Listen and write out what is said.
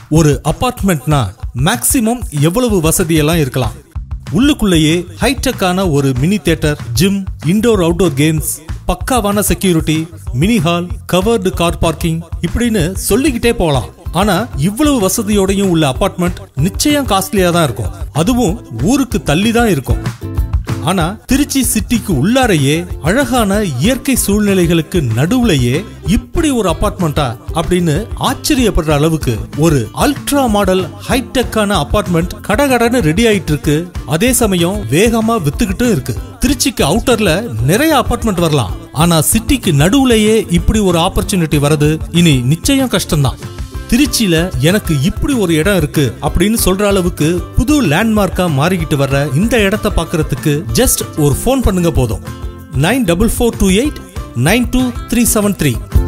ஒரு அபார்ட்மெண்ட்னா மேக்சிமம் எவ்வளவு வசதியெல்லாம் இருக்கலாம் உள்ளுக்குள்ளேயே ஹைடெக்கான ஒரு mini theatre gym indoor outdoor games பக்காவான security mini hall covered car parking இப்படின்னு சொல்லிக்கிட்டே போகலாம் ஆனா இவ்வளவு வசதியோடையும் உள்ள அபார்ட்மெண்ட் நிச்சயம் காஸ்ட்லியா தான் இருக்கும் அதுவும் ஊருக்கு தள்ளி தான் இருக்கும் ஆனா திருச்சி சிட்டிக்கு உள்ளாரையே அழகான இயற்கை சூழ்நிலைகளுக்கு நடுவுலயே இப்படி ஒரு அபார்ட்மெண்டா அப்படின்னு ஆச்சரியப்படுற அளவுக்கு ஒரு அல்ட்ரா மாடல் ஹைடெக்கான அபார்ட்மெண்ட் கடகடன்னு ரெடி ஆயிட்டு இருக்கு அதே சமயம் வேகமா வித்துக்கிட்டும் இருக்கு திருச்சிக்கு அவுட்டர்ல நிறைய அபார்ட்மெண்ட் வரலாம் ஆனா சிட்டிக்கு நடுவுலயே இப்படி ஒரு ஆப்பர்ச்சுனிட்டி வரது இனி நிச்சயம் கஷ்டம்தான் திருச்சியில எனக்கு இப்படி ஒரு இடம் இருக்கு அப்படின்னு சொல்ற அளவுக்கு புது லேண்ட்மார்க்கா மாறிக்கிட்டு வர்ற இந்த இடத்த பாக்குறதுக்கு ஜஸ்ட் ஒரு ஃபோன் பண்ணுங்க போதும் nine double four two eight nine two three seven three